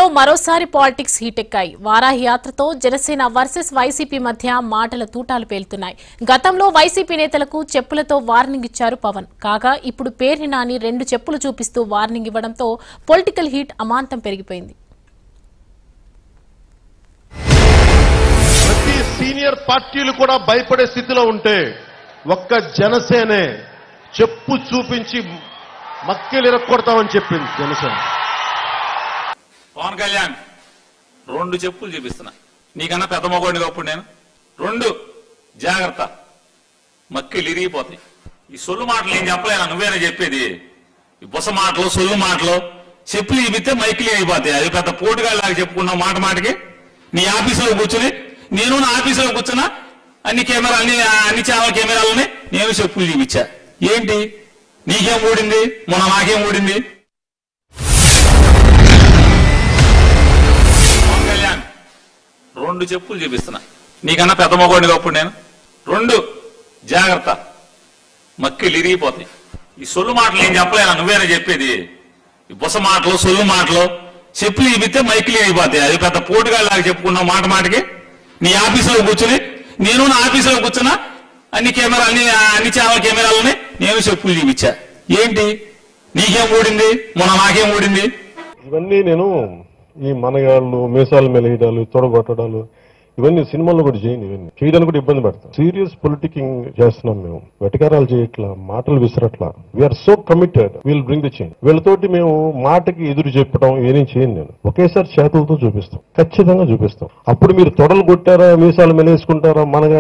మరోసారి పాలిటిక్స్ హీటెక్కాయి వారాహి యాత్రతో జనసేన వర్సెస్ వైసీపీ మధ్య మాటల తూటాలు పేలుతున్నాయి గతంలో వైసీపీ నేతలకు చెప్పులతో వార్నింగ్ ఇచ్చారు పవన్ కాగా ఇప్పుడు పేర్ని నాని రెండు చెప్పులు చూపిస్తూ వార్నింగ్ ఇవ్వడంతో పొలిటికల్ హీట్ అమాంతం పెరిగిపోయింది ప్రతి సీనియర్ పార్టీలు కూడా భయపడే స్థితిలో ఉంటే ఒక్క జనసేనే చెప్పు చూపించి మక్కెలు ఇరక్కొడతామని చెప్పింది జనసేన పవన్ కళ్యాణ్ రెండు చెప్పులు చూపిస్తున్నా నీకన్నా పెద్ద మగోడిని అప్పుడు నేను రెండు జాగ్రత్త మక్కిలు ఇరిగిపోతాయి ఈ సొల్లు మాటలు ఏం చెప్పలేనా నువ్వేనా చెప్పేది ఈ బుస మాటలు సొల్లు మాటలు చెప్పులు చూపిస్తే మైకిలు అయిపోతాయి అది పెద్ద పోటుగాళ్ళలాగా చెప్పుకున్నావు మాట మాటకి నీ ఆఫీసులో కూర్చుని నేను నా ఆఫీసులో కూర్చున్నా అన్ని కెమెరా అన్ని అన్ని ఛానల్ కెమెరాలని నేను చెప్పులు చూపించా ఏంటి నీకేం ఊడింది మొన్న నాకేం ఊడింది పవన్ కళ్యాణ్ రెండు చెప్పులు చూపిస్తున్నా నీకన్నా పెద్ద మగోడిని అప్పుడు నేను రెండు జాగ్రత్త మక్కిలు ఇరిగిపోతాయి ఈ సొల్లు మాటలు ఏం చెప్పలేనా నువ్వేనా చెప్పేది ఈ బుస మాటలు సొల్లు మాటలు చెప్పులు చూపిస్తే మైకిలు అయిపోతాయి అది పెద్ద పోటుగాళ్ళలాగా చెప్పుకున్నావు మాట మాటకి నీ ఆఫీసులో కూర్చుని నేను నా ఆఫీసులో కూర్చున్నా అన్ని కెమెరా అన్ని అన్ని ఛానల్ కెమెరాలని నేను చెప్పులు చూపించా ఏంటి నీకేం ఊడింది మొన్న నాకేం ఊడింది ఇవన్నీ నేను ఈ మనగాళ్ళు మీసాలు మెలగడాలు తొడగొట్టడాలు ఇవన్నీ సినిమాల్లో కూడా చేయను ఇవన్నీ చేయడానికి కూడా ఇబ్బంది పడతాం సీరియస్ పొలిటికింగ్ చేస్తున్నాం మేము వెటకారాలు చేయట్లా మాటలు విసరట్లా we are so committed we'll bring the change వీళ్ళతోటి మేము మాటకి ఎదురు చెప్పడం ఏమీ చేయను నేను ఒకేసారి చేతులతో చూపిస్తాం ఖచ్చితంగా చూపిస్తాం అప్పుడు మీరు తొడలు కొట్టారా మీసాలు మెలేసుకుంటారా మనగా